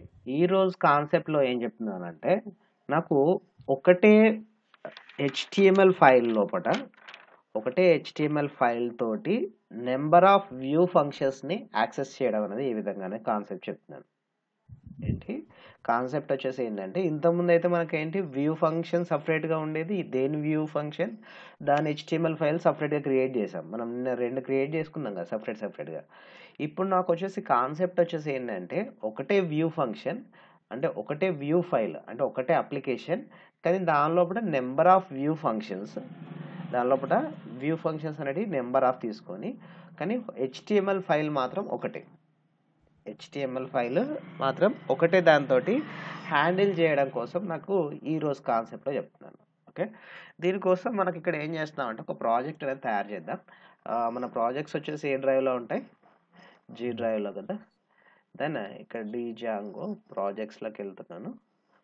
ఈరోజు కాన్సెప్ట్‌లో ఏం చెప్తున్నానంటే, నాకు ఒకటే హెచ్‌టీఎంఎల్ ఫైల్ లోపట, ఒకటే హెచ్‌టీఎంఎల్ ఫైల్ తోటి నంబర్ ఆఫ్ వ్యూ ఫంక్షన్స్‌ని యాక్సెస్ చేయడం అనేది ఏ విధంగా అనే కాన్సెప్ట్ చెప్తున్నాను. ఏంటి? కాన్సెప్ట్ వచ్చేసి ఏంటంటే, ఇంతకుముందైతే మనకేంటి వ్యూ ఫంక్షన్ సెపరేట్‌గా ఉండేది. దేని వ్యూ ఫంక్షన్, దాని హెచ్‌టీఎంఎల్ ఫైల్ సెపరేట్‌గా క్రియేట్ చేసాం. మనం నిన్న 2 క్రియేట్ చేసుకున్నాం కదా! సెపరేట్ సెపరేట్‌గా. ఇప్పుడు నాకొచ్చేసి కాన్సెప్ట్ వచ్చేసి ఏంటంటే, ఒకటే వ్యూ ఫంక్షన్ అంటే ఒకటే వ్యూ ఫైల్ అంటే ఒకటే అప్లికేషన్. కానీ దాని లోపట నంబర్ ఆఫ్ వ్యూ ఫంక్షన్స్ దాని లోపట వ్యూ ఫంక్షన్స్ అనేటివి నంబర్ ఆఫ్ తీసుకొని, కానీ హెచ్‌టీఎంఎల్ ఫైల్ మాత్రం ఒకటే. హెచ్‌టీఎంఎల్ ఫైల్ మాత్రం ఒకటే దానితోటి హ్యాండిల్ చేయడం కోసం నాకు ఈరోజు కాన్సెప్ట్‌లో చెప్తున్నాను. ఓకే. దీనికోసం మనకి ఇక్కడ ఏం చేస్తున్నామంటే ఒక ప్రాజెక్ట్ అనేది తయారు చేద్దాం. ఆహ్, మన ప్రాజెక్ట్స్ వచ్చేసి ఏ డ్రైవ్‌లో ఉంటాయి? జీ డ్రైవ్‌లో కదా! దెన్ ఇక్కడ డీజాంగో ప్రాజెక్ట్స్‌లోకెళ్తున్నాను.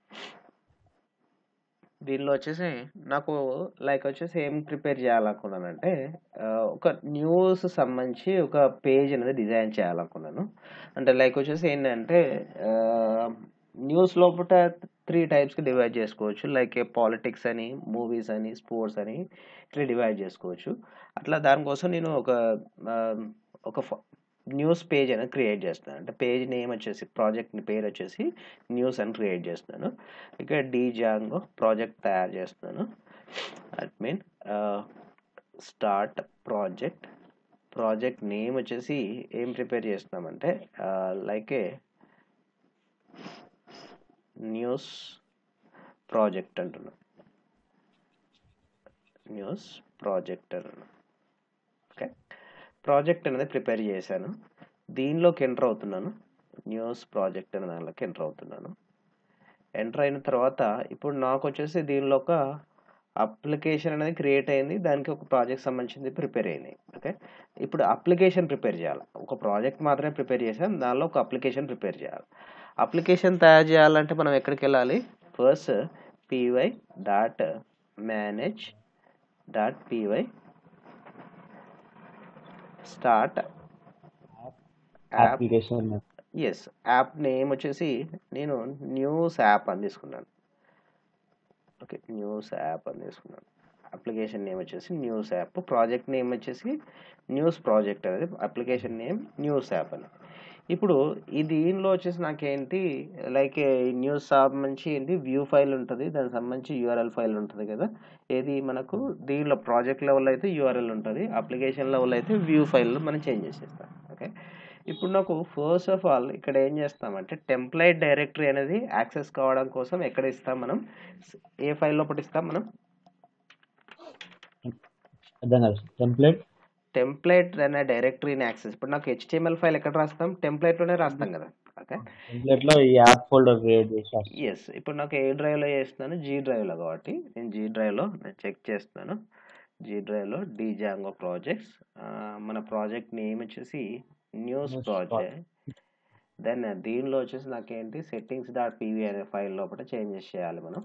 దీనిలో వచ్చేసి నాకు లైక్ వచ్చేసి ఏం ప్రిపేర్ చేయాలనుకున్నానంటే, ఆహ్, ఒక న్యూస్ సంబంధించి ఒక పేజ్ అనేది డిజైన్ చేయాలనుకున్నాను. అంటే లైక్ వచ్చేసి ఏంటంటే, ఆహ్, న్యూస్ లోపట 3 టైప్స్‌కి డివైడ్ చేసుకోవచ్చు. లైక్ పాలిటిక్స్ అని, మూవీస్ అని, స్పోర్ట్స్ అని ఇట్లా డివైడ్ చేసుకోవచ్చు. అట్లా దానికోసం నేను ఒక ఆహ్, ఒక ఫ న్యూస్ పేజ్ అనేది క్రియేట్ చేస్తున్నాను. అంటే పేజ్ నేమ్ వచ్చేసి ప్రాజెక్ట్ పేరు వచ్చేసి న్యూస్ అని క్రియేట్ చేస్తున్నాను. ఇక్కడ డీజాంగో ప్రాజెక్ట్ తయారు చేస్తున్నాను. అడ్మిన్ ఆహ్, స్టార్ట్ ప్రాజెక్ట్. ప్రాజెక్ట్ నేమ్ వచ్చేసి ఏం ప్రిపేర్ చేస్తున్నామంటే ah, like a news project అంటున్నా. న్యూస్ ప్రాజెక్ట్ అంటున్నా. ఓకే. ప్రాజెక్ట్ అనేది ప్రిపేర్ చేశాను. దీనిలోకి ఎంటర్ అవుతున్నాను. న్యూస్ ప్రాజెక్ట్ అనే దానిలోకి ఎంటర్ అవుతున్నాను. ఎంటర్ అయిన తర్వాత ఇప్పుడు నాకొచ్చేసి దీనిలో ఒక అప్లికేషన్ అనేది క్రియేట్ అయింది. దానికి ఒక ప్రాజెక్ట్ సంబంధించింది ప్రిపేర్ అయింది. ఓకే. ఇప్పుడు అప్లికేషన్ ప్రిపేర్ చేయాలి. ఒక ప్రాజెక్ట్ మాత్రమే ప్రిపేర్ చేసాం. దానిలో ఒక అప్లికేషన్ ప్రిపేర్ చేయాలి. అప్లికేషన్ తయారు చేయాలంటే మనం ఎక్కడికెళ్ళాలి? First py dot manage dot py start app application yes. App name వచ్చేసి నేను న్యూస్ యాప్ అని తీసుకున్నాను. ఓకే. న్యూస్ యాప్ అని తీసుకున్నాను. అప్లికేషన్ నేమ్ వచ్చేసి న్యూస్ యాప్. ప్రాజెక్ట్ నేమ్ వచ్చేసి న్యూస్ ప్రాజెక్ట్ అనేది అప్లికేషన్ నేమ్ న్యూస్ యాప్ అని. ఇప్పుడు ఈ దీనిలో వచ్చేసి నాకేంటి లైక్ న్యూస్ సంబంధించి ఏంటి వ్యూ ఫైల్ ఉంటది. దానికి సంబంధించి యూఆర్ఎల్ ఫైల్ ఉంటది కదా! ఏది మనకు దీనిలో ప్రాజెక్ట్ లెవెల్‌లో అయితే యూఆర్ఎల్ ఉంటది. అప్లికేషన్ లెవెల్‌లో అయితే వ్యూ ఫైల్‌లో మనం చేంజ్ చేసేస్తాం. ఓకే. ఇప్పుడు నాకు ఫస్ట్ ఆఫ్ ఆల్ ఇక్కడ ఏం చేస్తామంటే టెంప్లేట్ డైరెక్టరీ అనేది యాక్సెస్ కావడం కోసం ఎక్కడ ఇస్తాం మనం? ఏ ఫైల్ లోపట ఇస్తాం మనం? అర్థం కాలేదు. టెంప్లేట్ టెంప్లేట్ అనే డైరెక్టరీని యాక్సెస్ ఇప్పుడు నాకు హెచ్‌టీఎంఎల్ ఫైల్ ఎక్కడ రాస్తాం? టెంప్లేట్‌లోనే రాస్తాం కదా! ఓకే. టెంప్లేట్‌లో ఈ యాప్ ఫోల్డర్ క్రియేట్ చేసి రాస్తాం. యెస్. ఇప్పుడు నాకు ఏ డ్రైవ్‌లో చేస్తున్నాను? జీ డ్రైవ్‌లో కాబట్టి నేను జీ డ్రైవ్‌లో నేను చెక్ చేస్తున్నాను. జీ డ్రైవ్‌లో డీజాంగో ప్రాజెక్ట్స్ ఆహ్, మన ప్రాజెక్ట్ నేమ్ వచ్చేసి న్యూస్ న్యూస్ ప్రాజెక్ట్. దెన్ దీనిలో వచ్చేసి నాకేంటి సెట్టింగ్స్ డాట్ పీవీ అనే ఫైల్ లోపట చేంజెస్ చేయాలి మనం.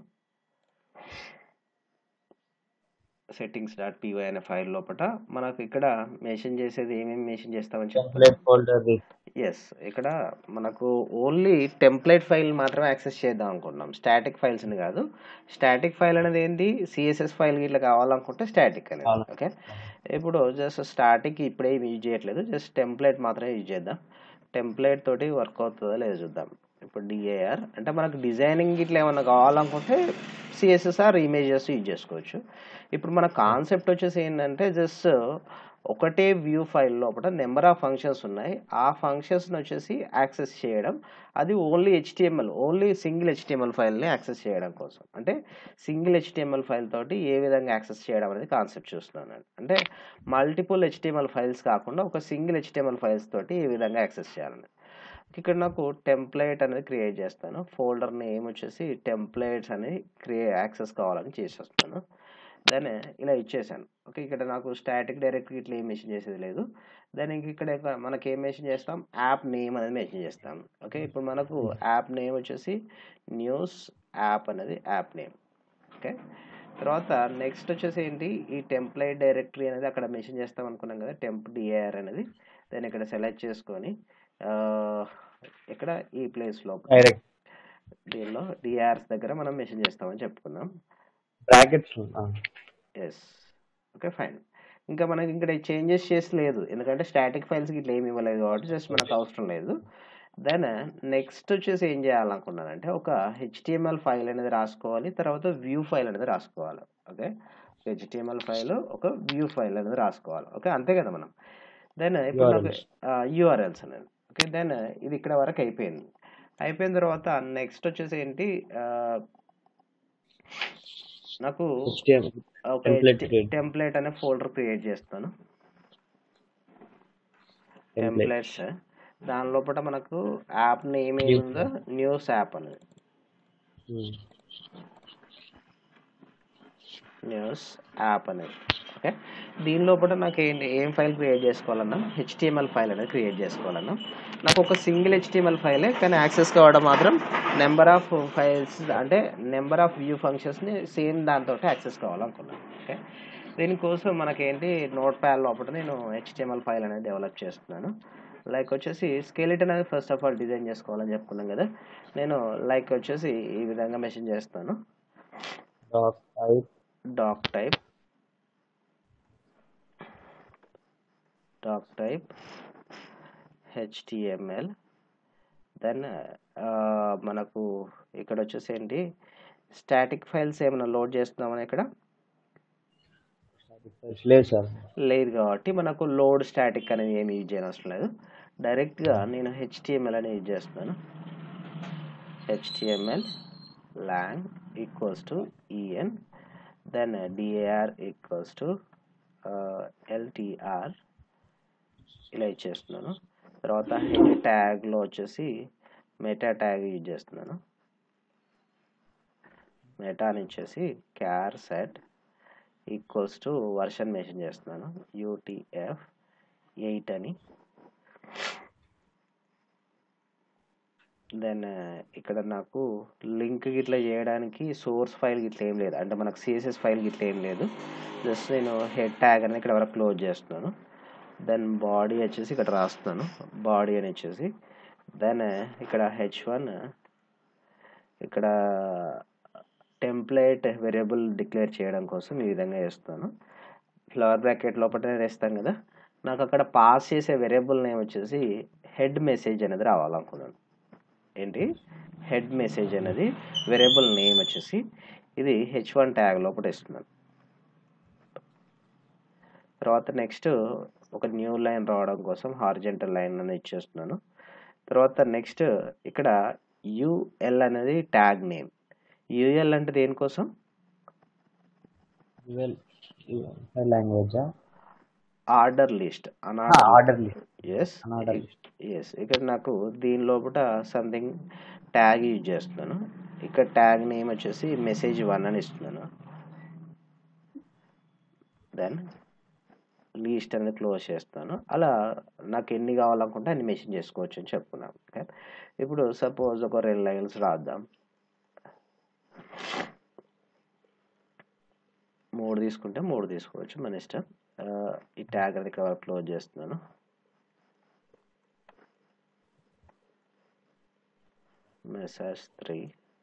సెట్టింగ్స్ డాట్ పీవై అనే ఫైల్ లోపట మనకు ఇక్కడ మెన్షన్ చేసేది ఏమేమి మెన్షన్ చేస్తామని చెప్తాను. Template folder yes. ఇక్కడ మనకు ఓన్లీ టెంప్లేట్ ఫైల్ మాత్రమే యాక్సెస్ చేద్దాం అనుకుంటున్నాం. స్టాటిక్ ఫైల్స్‌ని కాదు. స్టాటిక్ ఫైల్ అనేది ఏంటి? సీఎస్ఎస్ ఫైల్ గిట్లా కావాలనుకుంటే స్టాటిక్ అనేది. అవును. ఓకే. ఇప్పుడు జస్ట్ స్టాటిక్ ఇప్పుడేం యూజ్ చేయట్లేదు. జస్ట్ టెంప్లేట్ మాత్రమే యూజ్ చేద్దాం. టెంప్లేట్ తోటి వర్క్ అవుతదో లేదో చూద్దాం. ఇప్పుడు డిఏఆర్ అంటే మనకు డిజైనింగ్ గిట్లా ఏమన్నా కావాలనుకుంటే సీఎస్ఎస్ ఆర్ ఇమేజెస్ యూజ్ చేసుకోవచ్చు. ఇప్పుడు మన కాన్సెప్ట్ వచ్చేసి ఏంటంటే జస్ట్ ఒకటే వ్యూ ఫైల్ లోపట నంబర్ ఆఫ్ ఫంక్షన్స్ ఉన్నాయి. ఆ ఫంక్షన్స్‌ని వచ్చేసి యాక్సెస్ చేయడం. అది only HTML only single HTML ఫైల్‌ని యాక్సెస్ చేయడం కోసం. అంటే సింగిల్ హెచ్‌టీఎంఎల్ ఫైల్ తోటి ఏ విధంగా యాక్సెస్ చేయడం అనేది కాన్సెప్ట్ చూస్తున్నానండి. అంటే మల్టిపుల్ హెచ్‌టీఎంఎల్ ఫైల్స్ కాకుండా ఒక సింగిల్ హెచ్‌టీఎంఎల్ ఫైల్స్ తోటి ఏ విధంగా యాక్సెస్ చేయాలని. ఇక్కడ నాకు టెంప్లేట్ అనేది క్రియేట్ చేస్తాను. ఫోల్డర్ నేమ్ వచ్చేసి టెంప్లేట్స్ అని క్రియే యాక్సెస్ కావాలని చేసేస్తాను. దెన్ ఇలా ఇచ్చేసాను. ఓకే. ఇక్కడ నాకు స్టాటిక్ డైరెక్టరీ ఇట్లా ఏం మెన్షన్ చేసేది లేదు. దెన్ ఇంక ఇక్కడ మనకి ఏం మెన్షన్ చేస్తాం? యాప్ నేమ్ అనేది మెన్షన్ చేస్తాం. ఓకే. ఇప్పుడు మనకు యాప్ నేమ్ వచ్చేసి న్యూస్ యాప్ అనేది యాప్ నేమ్. ఓకే. తర్వాత నెక్స్ట్ వచ్చేసి ఏంటి? ఈ టెంప్లేట్ డైరెక్టరీ అనేది అక్కడ మెన్షన్ చేస్తాం అనుకున్నాం కదా! టెంప్ డిఏఆర్ అనేది. దెన్ ఇక్కడ సెలెక్ట్ చేసుకొని ఆహ్, ఇక్కడ ఈ ప్లేస్ లో డైరెక్ట్ దీనిలో డిఆర్స్ దగ్గర మనం మెన్షన్ చేస్తామని చెప్పుకుందాం బ్రాకెట్స్ ఎస్ ఓకే ఫైన్ ఇంకా మనకి ఇక్కడ చేంజెస్ చేసి లేదు ఎందుకంటే స్టాటిక్ ఫైల్స్కి ఇట్లా ఏమి ఇవ్వలేదు కాబట్టి జస్ట్ మనకు అవసరం లేదు దెన్ నెక్స్ట్ వచ్చేసి ఏం చేయాలనుకున్నానంటే ఒక హెచ్టిఎంఎల్ ఫైల్ అనేది రాసుకోవాలి తర్వాత వ్యూ ఫైల్ అనేది రాసుకోవాలి ఓకే హెచ్టిఎంఎల్ ఫైల్ ఒక వ్యూ ఫైల్ అనేది రాసుకోవాలి ఓకే అంతే కదా మనం దెన్ ఇప్పుడు నాకు URLs. యూఆర్ఎల్స్ అనేది ఓకే దెన్ ఇది ఇక్కడ వరకు అయిపోయింది అయిపోయిన తర్వాత నెక్స్ట్ వచ్చేసి ఏంటి ఆ, నాకు ఒక Template create. టెంప్లెట్ అనే ఫోల్డర్ క్రియేట్ చేస్తాను టెంప్లెట్స్ దాని లోపల మనకు యాప్ నేమ్ ఏమి ఉందో న్యూస్ యాప్ అనేది న్యూస్ యాప్ అనేది ఓకే దీని లోపల నాకు ఏంటి ఏం ఫైల్ క్రియేట్ చేసుకోవాలన్నా హెచ్టిఎంఎల్ ఫైల్ అనేది క్రియేట్ చేసుకోవాలన్నా నాకు ఒక సింగిల్ హెచ్టిఎంఎల్ ఫైలే కానీ యాక్సెస్ కావడం మాత్రం నెంబర్ ఆఫ్ ఫైల్స్ అంటే నెంబర్ ఆఫ్ వ్యూ ఫంక్షన్స్ని సేమ్ దాంతో యాక్సెస్ కావాలనుకున్నాను ఓకే దీనికోసం మనకేంటి నోట్ ప్యాడ్ లోపల నేను హెచ్టిఎంఎల్ ఫైల్ అనేది డెవలప్ చేస్తున్నాను లైక్ వచ్చేసి స్కెలిటన్ అనేది ఫస్ట్ ఆఫ్ ఆల్ డిజైన్ చేసుకోవాలని చెప్పుకున్నాం కదా నేను లైక్ వచ్చేసి ఈ విధంగా మెన్షన్ చేస్తాను doctype doctype HTML then మనకు ఇక్కడ వచ్చేసి ఏంటి స్టాటిక్ ఫైల్స్ ఏమైనా లోడ్ చేస్తున్నామని ఇక్కడ లేదు సార్ లేదు కాబట్టి మనకు లోడ్ స్టాటిక్ అనేది ఏమి యూజ్ చేయనవసరం లేదు డైరెక్ట్గా నేను హెచ్టిఎంఎల్ అని యూజ్ చేస్తున్నాను HTML lang equals to EN then DIR equals to LTR ఇలా ఇచ్చేస్తున్నాను తర్వాత హెడ్ ట్యాగ్లో వచ్చేసి మెటా ట్యాగ్ యూజ్ చేస్తున్నాను మెటా అని ఇచ్చేసి charset equals to version mention చేస్తున్నాను యూటీఎఫ్ ఎయిట్ అని దెన్ ఇక్కడ నాకు లింక్ గిట్లా చేయడానికి సోర్స్ ఫైల్ గిట్లా ఏం లేదు అంటే మనకు సిఎస్ఎస్ ఫైల్ గిట్లా ఏం లేదు జస్ట్ నేను హెడ్ ట్యాగ్ అనేది ఇక్కడ వరకు క్లోజ్ చేస్తున్నాను దెన్ బాడీ వచ్చేసి ఇక్కడ రాస్తున్నాను బాడీ అని వచ్చేసి దెన్ ఇక్కడ హెచ్ వన్ ఇక్కడ టెంప్లేట్ వేరియబుల్ డిక్లేర్ చేయడం కోసం ఈ విధంగా వేస్తాను ఫ్లవర్ బ్రాకెట్ లోపలనే వేస్తాను కదా నాకు అక్కడ పాస్ చేసే వేరియబుల్ నేమ్ వచ్చేసి హెడ్ మెసేజ్ అనేది రావాలనుకున్నాను ఏంటి హెడ్ మెసేజ్ అనేది వేరియబుల్ నేమ్ వచ్చేసి ఇది హెచ్ వన్ ట్యాగ్ లోపల ఇస్తున్నాను తర్వాత నెక్స్ట్ ఒక న్యూ లైన్ రావడం కోసం హార్జెంటల్ లైన్ అనేది ఇచ్చేస్తున్నాను తర్వాత నెక్స్ట్ ఇక్కడ యుఎల్ అనేది ట్యాగ్ నేమ్ యుఎల్ అంటే దేనికోసం language order list order list yes Unordered list. Yes ఇక్కడ నాకు దీని లోపల సంథింగ్ ట్యాగ్ యూజ్ చేస్తున్నాను ఇక్కడ ట్యాగ్ నేమ్ వచ్చేసి మెసేజ్ వన్ అని ఇస్తున్నాను దెన్ లీస్ట్ అనేది క్లోజ్ చేస్తాను అలా నాకు ఎన్ని కావాలనుకుంటే అన్ని మెన్షన్ చేసుకోవచ్చు అని చెప్పుకున్నాను ఓకే ఇప్పుడు సపోజ్ ఒక రెండు లైన్స్ రాద్దాం మూడు తీసుకుంటే మూడు తీసుకోవచ్చు మన ఇష్టం ఆ, ఈ ట్యాగ్ అనేది కవర్ క్లోజ్ చేస్తున్నాను మెసేజ్ త్రీ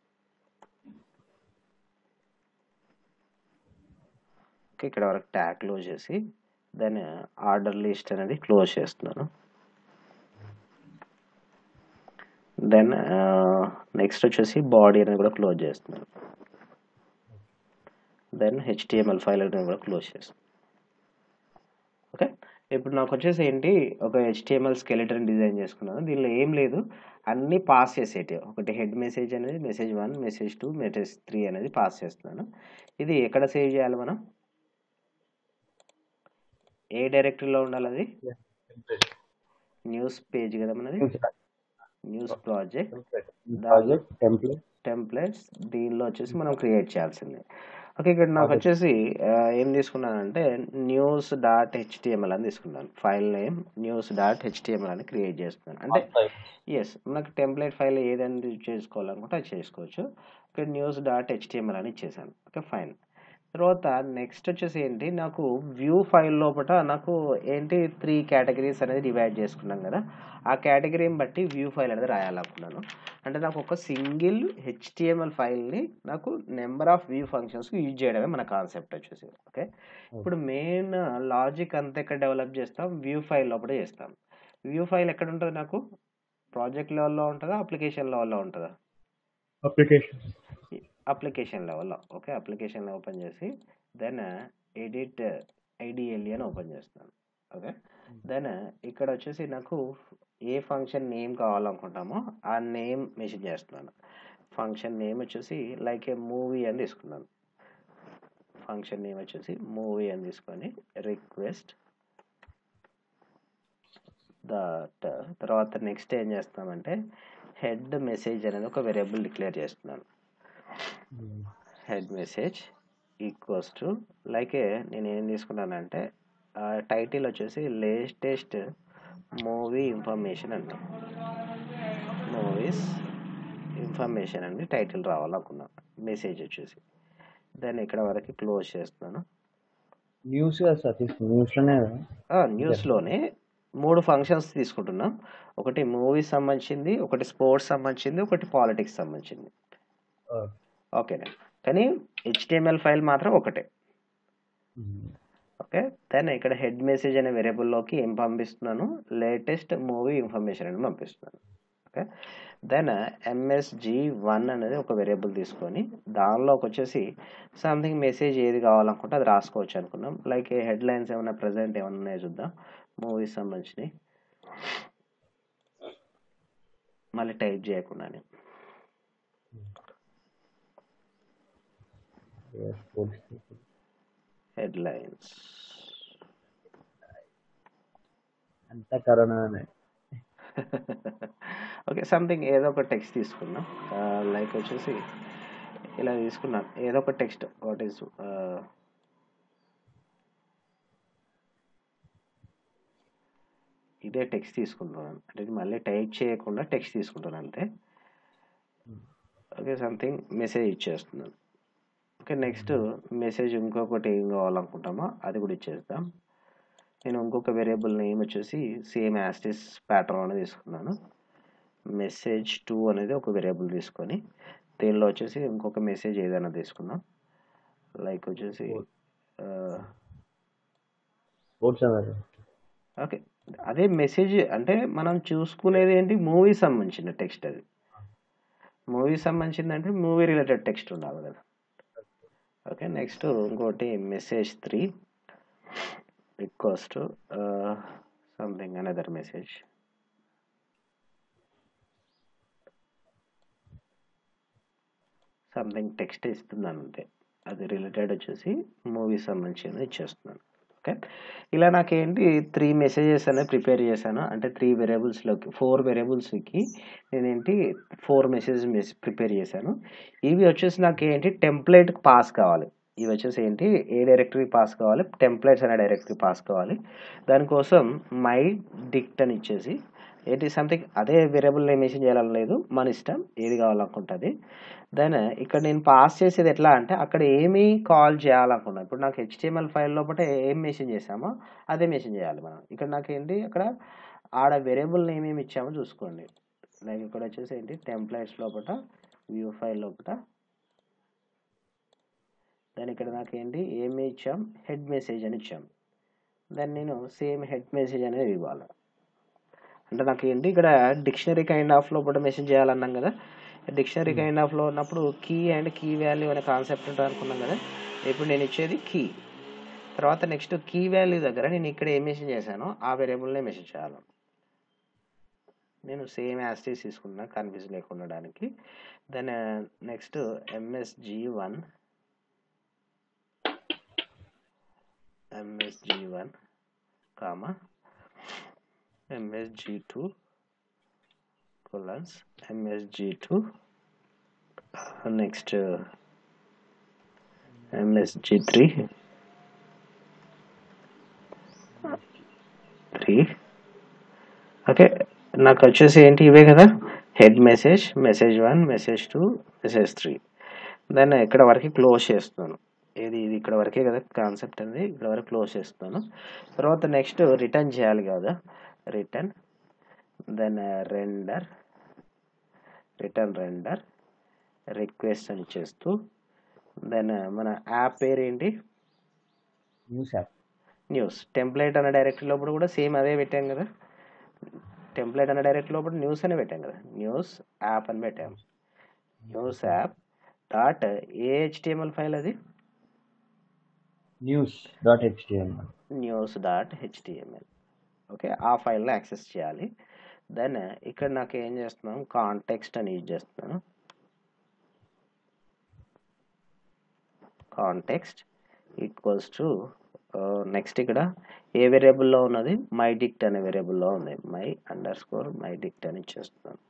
ఓకే ఇక్కడ వరకు ట్యాగ్ క్లోజ్ చేసి దాని ఆర్డర్ లిస్ట్ అనేది క్లోజ్ చేస్తున్నాను దెన్ నెక్స్ట్ వచ్చేసి బాడీ అనేది కూడా క్లోజ్ చేస్తున్నాను దెన్ హెచ్టిఎంఎల్ ఫైల్ అనేది కూడా క్లోజ్ చేస్తాను ఓకే ఇప్పుడు నాకు వచ్చేసి ఏంటి ఒక హెచ్టిఎంఎల్ స్కెలిటన్ డిజైన్ చేసుకున్నాను దీనిలో ఏం లేదు అన్నీ పాస్ చేసేటి ఒకటి హెడ్ మెసేజ్ అనేది message one message two message three అనేది పాస్ చేస్తున్నాను ఇది ఎక్కడ సేవ్ చేయాలి మనం ఏ డైరెక్టరీలో ఉండాలి అది న్యూస్ పేజ్ కదా మనది news project project template templates దీనిలో వచ్చేసి మనం క్రియేట్ చేయాల్సిందే ఓకే ఇక్కడ నాకు వచ్చేసి ఆ, ఏం తీసుకున్నానంటే న్యూస్ డాట్ హెచ్టిఎంఎల్ అని తీసుకున్నాను file name news dot HTML అని క్రియేట్ చేస్తున్నాను అంటే ఎస్ మనకు టెంప్లెట్ ఫైల్ ఏదైనా చేసుకోవాలనుకుంటే అది చేసుకోవచ్చు ఇక్కడ న్యూస్ డాట్ హెచ్టిఎంఎల్ అని ఇచ్చేసాను ఓకే ఫైన్ తర్వాత నెక్స్ట్ వచ్చేసి ఏంటి నాకు వ్యూ ఫైల్ లోపల నాకు ఏంటి త్రీ కేటగిరీస్ అనేది డివైడ్ చేసుకున్నాం కదా ఆ కేటగిరీని బట్టి వ్యూ ఫైల్ అనేది రాయాలనుకున్నాను అంటే నాకు ఒక సింగిల్ హెచ్టిఎంఎల్ ఫైల్ని నాకు number of view functions use చేయడమే మన కాన్సెప్ట్ వచ్చేసి ఓకే ఇప్పుడు మెయిన్ లాజిక్ అంతా ఎక్కడ డెవలప్ చేస్తాం వ్యూ ఫైల్ లోపల చేస్తాం వ్యూ ఫైల్ ఎక్కడ ఉంటుంది నాకు ప్రాజెక్ట్ లెవెల్లో ఉంటుందా అప్లికేషన్ లెవెల్లో ఉంటుందా అప్లికేషన్ అప్లికేషన్ లెవెల్లో ఓకే అప్లికేషన్ ఓపెన్ చేసి దెన్ ఎడిట్ ఐడిఎల్ఈ అని ఓపెన్ చేస్తాను ఓకే దెన్ ఇక్కడ వచ్చేసి నాకు ఏ ఫంక్షన్ నేమ్ కావాలనుకుంటామో ఆ నేమ్ మెసేజ్ చేస్తున్నాను ఫంక్షన్ నేమ్ వచ్చేసి లైక్ ఏ మూవీ అని తీసుకున్నాను ఫంక్షన్ నేమ్ వచ్చేసి మూవీ అని తీసుకొని రిక్వెస్ట్ దట్ తర్వాత నెక్స్ట్ ఏం చేస్తామంటే హెడ్ మెసేజ్ అనేది ఒక వేరియబుల్ డిక్లేర్ చేస్తున్నాను head message equals to like నేను ఏం తీసుకున్నానంటే టైటిల్ వచ్చేసి లేటెస్ట్ మూవీ ఇన్ఫర్మేషన్ అంట మూవీస్ ఇన్ఫర్మేషన్ అని టైటిల్ రావాలనుకున్నా మెసేజ్ వచ్చేసి దాన్ని ఇక్కడ వరకు క్లోజ్ చేస్తున్నాను న్యూస్ కదా సార్ తీసుకు న్యూస్లోనే న్యూస్లోనే మూడు ఫంక్షన్స్ తీసుకుంటున్నాం ఒకటి మూవీస్ సంబంధించింది ఒకటి స్పోర్ట్స్ సంబంధించింది ఒకటి పాలిటిక్స్ సంబంధించింది ఓకేనా కానీ హెచ్టిఎంఎల్ ఫైల్ మాత్రం ఒకటే ఓకే దెన్ ఇక్కడ హెడ్ మెసేజ్ అనే వేరియబుల్లోకి ఏం పంపిస్తున్నాను లేటెస్ట్ మూవీ ఇన్ఫర్మేషన్ అని పంపిస్తున్నాను ఓకే దెన్ ఎంఎస్జి వన్ అనేది ఒక వేరియబుల్ తీసుకొని దానిలోకి వచ్చేసి సంథింగ్ మెసేజ్ ఏది కావాలనుకుంటే అది రాసుకోవచ్చు అనుకున్నాం లైక్ హెడ్ లైన్స్ ఏమైనా ప్రజెంట్ ఏమైనా ఉన్నాయో చూద్దాం మూవీస్ సంబంధించినవి మళ్ళీ టైప్ చేయకుండానే హెడ్ లైన్స్ అంతా కరోనానే ఓకే సంథింగ్ ఏదో ఒక టెక్స్ట్ తీసుకుందాం లైక్ వచ్చేసి ఇలా తీసుకున్నాను ఏదో ఒక టెక్స్ట్ వాట్ ఈస్ ఇదే టెక్స్ట్ తీసుకుంటున్నాను అంటే ఇది మళ్ళీ టైప్ చేయకుండా టెక్స్ట్ తీసుకుంటున్నాను అంతే ఓకే సంథింగ్ మెసేజ్ ఇచ్చేస్తున్నాను ఓకే నెక్స్ట్ మెసేజ్ ఇంకొకటి ఏం కావాలనుకుంటామో అది కూడా ఇచ్చేస్తాం నేను ఇంకొక వేరియబుల్ నేమ్ వచ్చేసి సేమ్ యాస్టిస్ ప్యాటర్న్ అనేది తీసుకున్నాను మెసేజ్ టూ అనేది ఒక వేరియబుల్ తీసుకొని దీనిలో వచ్చేసి ఇంకొక మెసేజ్ ఏదైనా తీసుకుందాం లైక్ వచ్చేసి స్పోర్ట్స్ అన్నారు ఓకే అదే మెసేజ్ అంటే మనం చూసుకునేది ఏంటి మూవీ సంబంధించిన టెక్స్ట్ అది మూవీ సంబంధించింది అంటే మూవీ రిలేటెడ్ టెక్స్ట్ ఉండాలి కదా ఓకే నెక్స్ట్ ఇంకోటి message three request something another message something text ఇస్తున్నాను అంతే అది రిలేటెడ్ వచ్చేసి మూవీ సంబంధించి ఇచ్చేస్తున్నాను ఓకే ఇలా నాకేంటి త్రీ మెసేజెస్ అనేది ప్రిపేర్ చేశాను అంటే త్రీ వేరియబుల్స్లోకి ఫోర్ వేరియబుల్స్కి నేనేంటి ఫోర్ మెసేజెస్ ప్రిపేర్ చేశాను ఇవి వచ్చేసి నాకు ఏంటి టెంప్లెట్ పాస్ కావాలి ఇవి వచ్చేసి ఏంటి ఏ డైరెక్టరీ పాస్ కావాలి టెంప్లెట్స్ అనే డైరెక్టరీ పాస్ కావాలి దానికోసం మై డిక్ట్ అని ఇచ్చేసి ఏంటి సంథింగ్ అదే వేరియబుల్ నేమ్ మెసేజ్ చేయాలని లేదు మన ఇష్టం ఏది కావాలనుకుంటుంది దెన్ ఇక్కడ నేను పాస్ చేసేది ఎట్లా అంటే అక్కడ ఏమి కాల్ చేయాలనుకున్నాను ఇప్పుడు నాకు హెచ్టిఎంఎల్ ఫైల్ లోపల ఏం మెసేజ్ చేసామో అదే మెసేజ్ చేయాలి మనం ఇక్కడ నాకు ఏంటి అక్కడ ఆడ వేరియబుల్ నేమ్ ఏమి ఇచ్చామో చూసుకోండి లైక్ ఇక్కడ వచ్చేసి ఏంటి టెంప్లెట్స్ లోపల వ్యూ ఫైల్ లోపల దాని ఇక్కడ నాకు ఏంటి ఏమి ఇచ్చాం హెడ్ మెసేజ్ అని ఇచ్చాం దాన్ని నేను సేమ్ హెడ్ మెసేజ్ అనేది ఇవ్వాలి అంటే నాకు ఏంటి ఇక్కడ డిక్షనరీ కైండ్ ఆఫ్ లోపల మెసేజ్ చేయాలన్నాం కదా డిక్షనరీ కైండ్ ఆఫ్లో ఉన్నప్పుడు కీ అండ్ కీ వాల్యూ అనే కాన్సెప్ట్ ఉంటుంది అనుకున్నాం కదా ఇప్పుడు నేను ఇచ్చేది కీ తర్వాత నెక్స్ట్ కీ వాల్యూ దగ్గర నేను ఇక్కడ ఏం మెసేజ్ చేశానో ఆ వేరియబుల్నే మెసేజ్ చేయాలి నేను సేమ్ యాస్టీస్ తీసుకున్నా కన్ఫ్యూజ్ లేకుండడానికి then next MSG one MSG one comma MSG2 colons MSG2 uh, next uh, MSG3 three okay నాకు వచ్చేసి ఏంటి ఇవే కదా head message message one message two message three దాన్ని ఇక్కడ వరకు క్లోజ్ చేస్తున్నాను ఇది ఇది ఇక్కడ వరకే కదా కాన్సెప్ట్ అనేది ఇక్కడ వరకు క్లోజ్ చేస్తున్నాను తర్వాత నెక్స్ట్ రిటర్న్ చేయాలి కదా return then render return render request అని చేస్తూ దెన్ మన యాప్ పేరు ఏంటి న్యూస్ యాప్ న్యూస్ టెంప్లేట్ అనే డైరెక్టరీ లోపల కూడా సేమ్ అదే పెట్టాం కదా టెంప్లేట్ అనే డైరెక్టరీ లోపల న్యూస్ అని పెట్టాం కదా న్యూస్ యాప్ అని పెట్టాం న్యూస్ యాప్ డాట్ ఏ హెచ్టిఎంఎల్ ఫైల్ అది news dot HTML news dot HTML okay ఆ ఫైల్ని యాక్సెస్ చేయాలి దెన్ ఇక్కడ నాకు ఏం చేస్తున్నాం కాంటెక్స్ట్ అని యూజ్ చేస్తున్నాను కాంటెక్స్ట్ ఈక్వల్స్ టు నెక్స్ట్ ఇక్కడ ఏ వేరియబుల్లో ఉన్నది మై డిక్ట్ అనే వేరియబుల్లో ఉంది my underscore my dict అని ఇచ్చేస్తున్నాను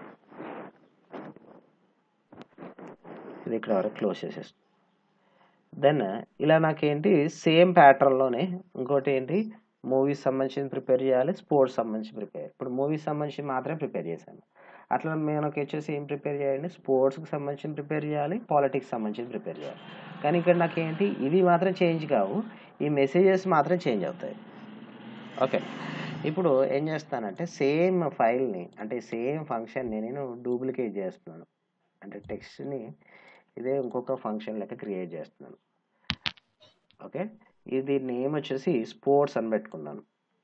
ఇది ఇక్కడ వరకు క్లోజ్ చేసేస్తాను దెన్ ఇలా నాకేంటి సేమ్ ప్యాటర్న్లోనే ఇంకోటి ఏంటి మూవీస్ సంబంధించి ప్రిపేర్ చేయాలి స్పోర్ట్స్ సంబంధించి ప్రిపేర్ ఇప్పుడు మూవీస్ సంబంధించి మాత్రమే ప్రిపేర్ చేశాను అట్లా మనకి వచ్చేసి ఏం ప్రిపేర్ చేయండి స్పోర్ట్స్కి సంబంధించి ప్రిపేర్ చేయాలి పాలిటిక్స్ సంబంధించి ప్రిపేర్ చేయాలి కానీ ఇక్కడ నాకేంటి ఇవి మాత్రం చేంజ్ కావు ఈ మెసేజెస్ మాత్రం చేంజ్ అవుతాయి ఓకే ఇప్పుడు ఏం చేస్తానంటే సేమ్ ఫైల్ని అంటే సేమ్ ఫంక్షన్ని నేను డూప్లికేట్ చేస్తున్నాను అంటే టెక్స్ట్ని ఇదే ఇంకొక ఫంక్షన్ లెక్క క్రియేట్ చేస్తున్నాను ఓకే ఇది నేమ్ వచ్చేసి స్పోర్ట్స్ అని పెట్టుకున్నాను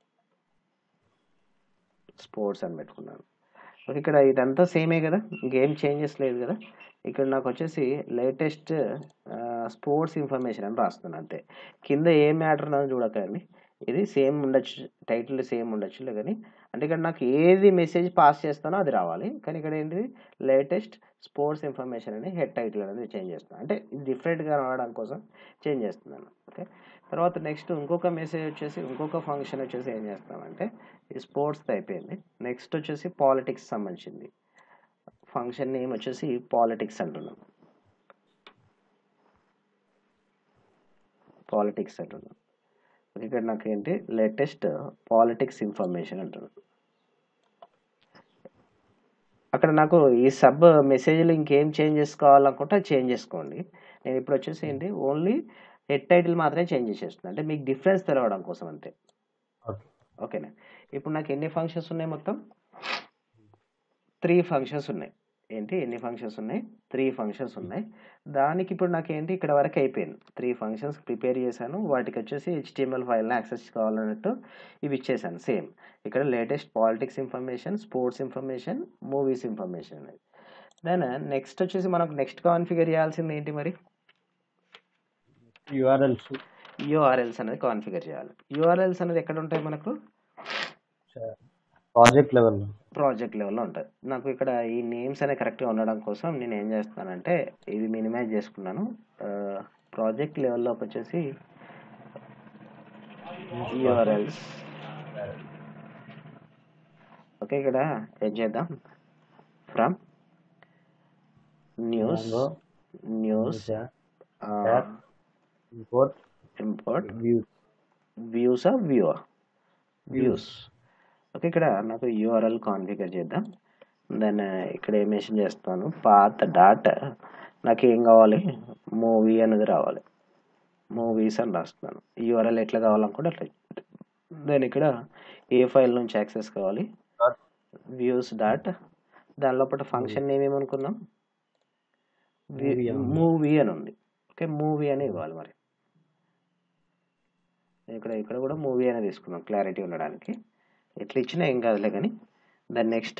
స్పోర్ట్స్ అని పెట్టుకున్నాను ఓకే ఇక్కడ ఇదంతా సేమే కదా ఇంకేం చేంజెస్ లేదు కదా ఇక్కడ నాకు వచ్చేసి లేటెస్ట్ స్పోర్ట్స్ ఇన్ఫర్మేషన్ అని రాస్తున్నాను అంతే కింద ఏ మ్యాటర్ అని చూడకండి ఇది సేమ్ ఉండొచ్చు టైటిల్ సేమ్ ఉండొచ్చు కానీ అంటే ఇక్కడ నాకు ఏది మెసేజ్ పాస్ చేస్తానో అది రావాలి కానీ ఇక్కడ ఏంటిది లేటెస్ట్ స్పోర్ట్స్ ఇన్ఫర్మేషన్ అని హెడ్ టైటిల్ అనేది చేంజ్ చేస్తున్నాను అంటే ఇది డిఫరెంట్గా రావడం కోసం చేంజ్ చేస్తున్నాను ఓకే తర్వాత నెక్స్ట్ ఇంకొక మెసేజ్ వచ్చేసి ఇంకొక ఫంక్షన్ వచ్చేసి ఏం చేస్తామంటే ఇది స్పోర్ట్స్ అయిపోయింది నెక్స్ట్ వచ్చేసి పాలిటిక్స్ సంబంధించింది ఫంక్షన్ నేమ్ వచ్చేసి పాలిటిక్స్ అంటున్నాం పాలిటిక్స్ అంటున్నాం ఇక్కడ నాకు ఏంటి లేటెస్ట్ పాలిటిక్స్ ఇన్ఫర్మేషన్ అంటున్నాను అక్కడ నాకు ఈ సబ్ మెసేజ్లో ఇంకేం చేంజ్ చేసుకోవాలనుకుంటే అది చేంజ్ చేసుకోండి నేను ఇప్పుడు వచ్చేసి ఏంటి ఓన్లీ హెడ్ టైటిల్ మాత్రమే చేంజ్ చేసేస్తున్నాను అంటే మీకు డిఫరెన్స్ తెలవడం కోసం అంతే ఓకే ఓకేనా ఇప్పుడు నాకు ఎన్ని ఫంక్షన్స్ ఉన్నాయి మొత్తం త్రీ ఫంక్షన్స్ ఉన్నాయి ఏంటి ఎన్ని ఫంక్షన్స్ ఉన్నాయి త్రీ ఫంక్షన్స్ ఉన్నాయి దానికి ఇప్పుడు నాకు ఏంటి ఇక్కడ వరకు అయిపోయింది త్రీ ఫంక్షన్స్ ప్రిపేర్ చేశాను వాటికి వచ్చేసి హెచ్టిఎంఎల్ ఫైల్ని యాక్సెస్ కావాలన్నట్టు ఇవి ఇచ్చేసాను సేమ్ ఇక్కడ latest politics information sports information movies information అనేది దెన్ నెక్స్ట్ వచ్చేసి మనకు నెక్స్ట్ కాన్ఫిగర్ చేయాల్సింది ఏంటి మరి యూఆర్ఎల్స్ యూఆర్ఎల్స్ అనేది కాన్ఫిగర్ చేయాలి యూఆర్ఎల్స్ అనేది ఎక్కడ ఉంటాయి మనకు ప్రాజెక్ట్ లెవెల్లో ప్రాజెక్ట్ లెవెల్లో ఉంటుంది నాకు ఇక్కడ ఈ నేమ్స్ అనేవి కరెక్ట్గా ఉండడం కోసం నేను ఏం చేస్తానంటే ఇవి మినిమైజ్ చేసుకున్నాను ప్రాజెక్ట్ లెవెల్లోకి వచ్చేసి యూఆర్ఎల్స్ ఓకే ఇక్కడ ఏం చేద్దాం from news news import import views వ్యూసా వ్యూ వ్యూస్ ఓకే ఇక్కడ నాకు యూఆర్ఎల్ కాన్ఫిగర్ చేద్దాం దెన్ ఇక్కడ ఏం మెన్షన్ చేస్తాను పాత డాట్ నాకు ఏం కావాలి మూవీ అనేది రావాలి మూవీస్ అని రాస్తున్నాను యూఆర్ఎల్ ఎట్లా కావాలనుకుంటే అట్లా దెన్ ఇక్కడ ఏ ఫైల్ నుంచి యాక్సెస్ కావాలి డాట్ వ్యూస్ డాట్ దాని లోపల ఫంక్షన్ నేమ్ ఏమనుకుందాం Movie అని ఉంది. మూవీ అని ఉంది ఓకే మూవీ అని ఇవ్వాలి మరి ఇక్కడ ఇక్కడ కూడా మూవీ అనేది తీసుకుందాం క్లారిటీ ఉండడానికి ఎట్లా ఇచ్చినా ఏం కాదులే కానీ దాని నెక్స్ట్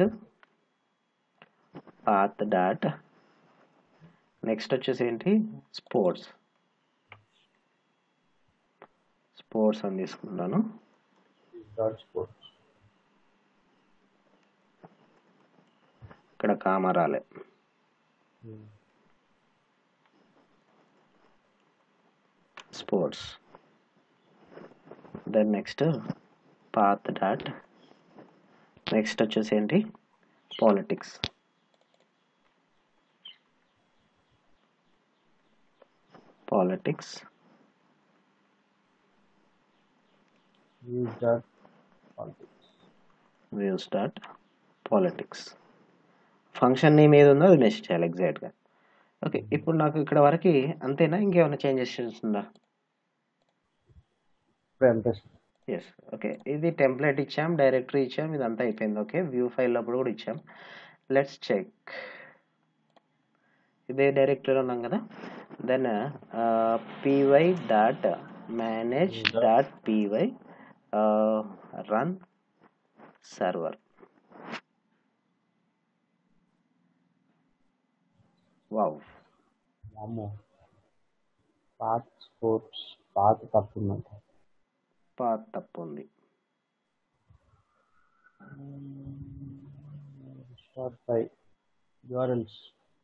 పాత్ డాట్ నెక్స్ట్ వచ్చేసి ఏంటి స్పోర్ట్స్ స్పోర్ట్స్ అని తీసుకుంటాను డాట్ స్పోర్ట్స్ ఇక్కడ కామా రాలే sports then next path dot next వచ్చేసి ఏంటి politics politics views dot politics views dot politics function name ఏది ఉందో అది మెసేజ్ చేయాలి ఎగ్జాక్ట్గా ఓకే ఇప్పుడు నాకు ఇక్కడ వరకు అంతేనా ఇంకేమైనా చేంజెస్ ఉందా ఇప్పుడు అంతే సార్ ఎస్ ఓకే ఇది టెంప్లెట్ ఇచ్చాం డైరెక్టరీ ఇచ్చాం ఇదంతా అయిపోయింది ఓకే వ్యూ ఫైల్ అప్పుడు కూడా ఇచ్చాం లెట్స్ చెక్ ఇదే డైరెక్టరీలో ఉన్నాం కదా then py dot manage dot py run server wow అమ్మో పాత్ స్పోర్ట్స్ పాత తప్పు ఉందంట పాత్ తప్పు ఉంది start by URLs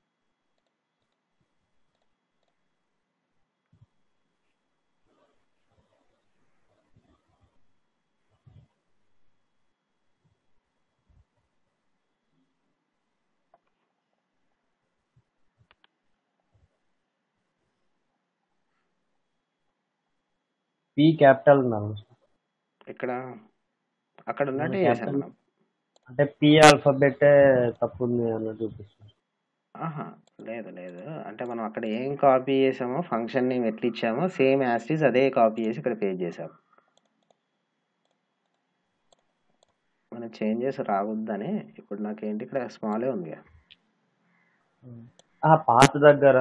P capital ఉన్నాను ఇక్కడ అక్కడ ఉన్నట్టు మన చేశాను capital- మనం అంటే పి ఆల్ఫాబెట్ తప్పు ఉంది అన్నట్టు చూపిస్తుంది ఆహా లేదు లేదు అంటే మనం అక్కడ ఏం కాపీ చేసామో ఫంక్షన్ నేమ్ ఎట్లా ఇచ్చామో సేమ్ యాస్టీస్ అదే కాపీ చేసి ఇక్కడ పేజ్ చేసాం మన చేంజెస్ రావద్దని ఇప్పుడు నాకేంటి ఇక్కడ స్మాలే ఉంది ఆ పాత దగ్గర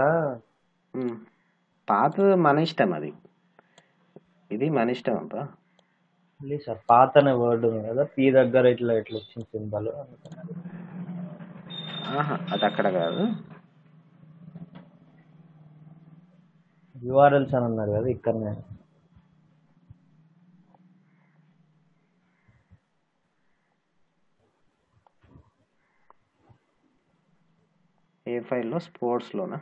పాత మన ఇష్టం అది ఇది మన ఇష్టం అంతా లేదు సార్ పాత అనే వర్డ్ ఉంది కదా పి దగ్గర ఇట్లా ఇట్లా వచ్చింది సింబల్ ఆహా అది అక్కడ కాదు యూఆర్ఎల్స్ అని అన్నారు కదా ఇక్కడనే ఏ ఫైల్లో స్పోర్ట్స్లోనా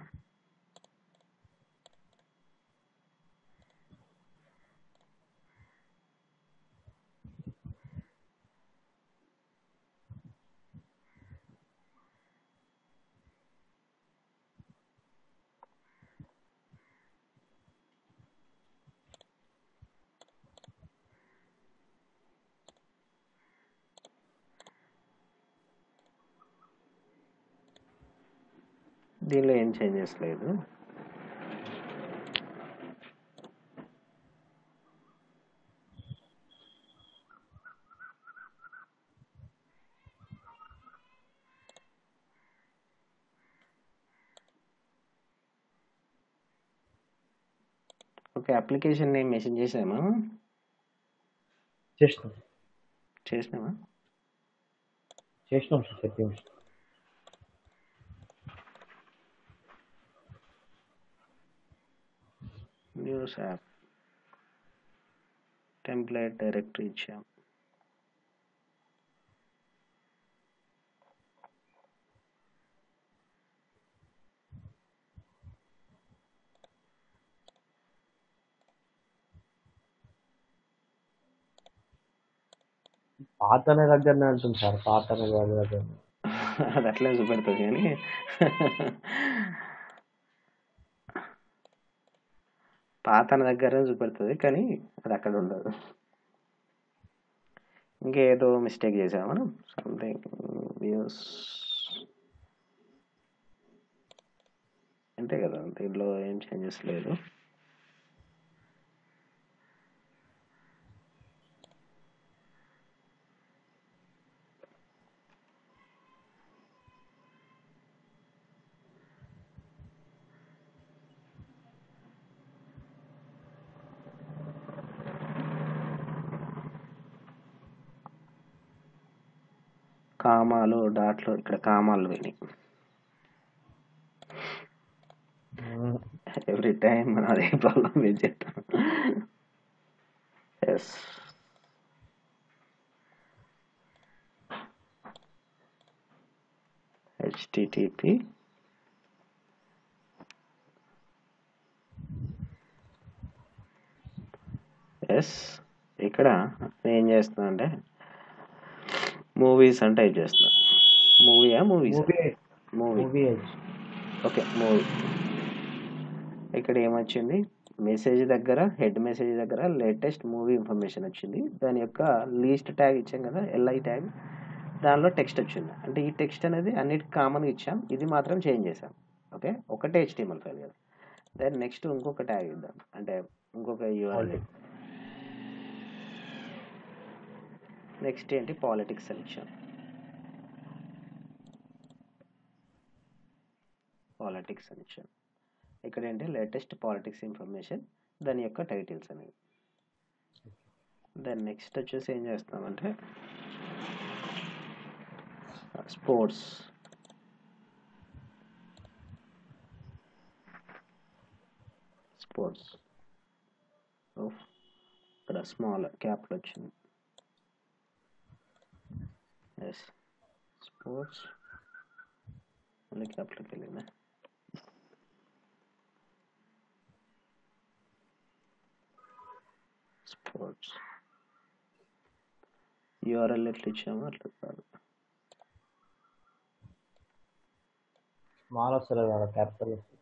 దీనిలో ఏం చేంజెస్ లేదు ఓకే అప్లికేషన్ నేమ్ మెసేజ్ చేసామా చేసినాం చేసినామా చేసినాం sir settings news app template directory ఇచ్చాం పాత అనే దగ్గరనే అంటుంది సార్ పాత అనే వర్డ్ దగ్గర అది అట్లే చూపెడుతుంది కానీ పాత అనే దగ్గర చూపెడుతుంది కానీ అది అక్కడ ఉండదు ఇంకేదో మిస్టేక్ చేసాము మనం సంథింగ్ వ్యూస్ అంతే కదా దీంట్లో ఏం చేంజెస్ లేదు కామాలు డాట్లు ఇక్కడ కామాలు విని ఎవ్రీ టైం మనం అదే ప్రాబ్లం ఫేస్ చేస్తాం ఎస్ హెచ్టిటిపి ఎస్ ఇక్కడ నేను ఏం చేస్తున్నా అంటే మూవీస్ అంటే టైప్ చేస్తున్నా మూవీయా movies movie movie movie okay movie ఇక్కడ ఏమొచ్చింది మెసేజ్ దగ్గర హెడ్ మెసేజ్ దగ్గర లేటెస్ట్ మూవీ ఇన్ఫర్మేషన్ వచ్చింది దాని యొక్క లీస్ట్ ట్యాగ్ ఇచ్చాం కదా ఎల్ఐ ట్యాగ్ దానిలో టెక్స్ట్ వచ్చింది అంటే ఈ టెక్స్ట్ అనేది అన్నిటికి కామన్గా ఇచ్చాం ఇది మాత్రం చేంజ్ చేసాం ఓకే ఒకటే హెచ్టిఎంఎల్ ఫైల్ కదా దెన్ నెక్స్ట్ ఇంకొక ట్యాగ్ ఇద్దాం అంటే ఇంకొక యూఆర్ఎల్ Politics. నెక్స్ట్ ఏంటి పాలిటిక్స్ సెలెక్షన్ పాలిటిక్స్ సెలెక్షన్ ఇక్కడ ఏంటి లేటెస్ట్ పాలిటిక్స్ ఇన్ఫర్మేషన్ దాని యొక్క టైటిల్స్ అనేవి దెన్ నెక్స్ట్ వచ్చేసి ఏం చేస్తామంటే స్పోర్ట్స్ స్పోర్ట్స్ ఇక్కడ స్మాల్ క్యాపిటల్ వచ్చింది ఎస్ స్పోర్ట్స్ మళ్ళీ క్యాపిటల్కి వెళ్ళిందా స్పోర్ట్స్ యూఆర్ఎల్ ఎట్లా ఇచ్చామో అట్లా కాదు స్మాల్ వస్తుంది కదా క్యాపిటల్ వస్తుంది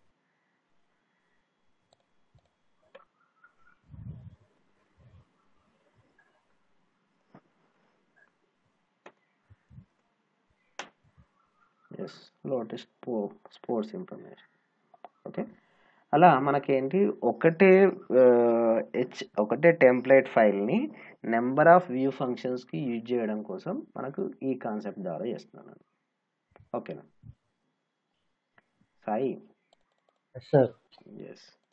S latest sports information okay అలా మనకేంటి ఒకటే హెచ్ ఒకటే టెంప్లేట్ ఫైల్ని నెంబర్ ఆఫ్ వ్యూ ఫంక్షన్స్కి యూజ్ చేయడం కోసం మనకు ఈ కాన్సెప్ట్ ద్వారా చేస్తున్నాను ఓకేనా సాయి సార్ ఎస్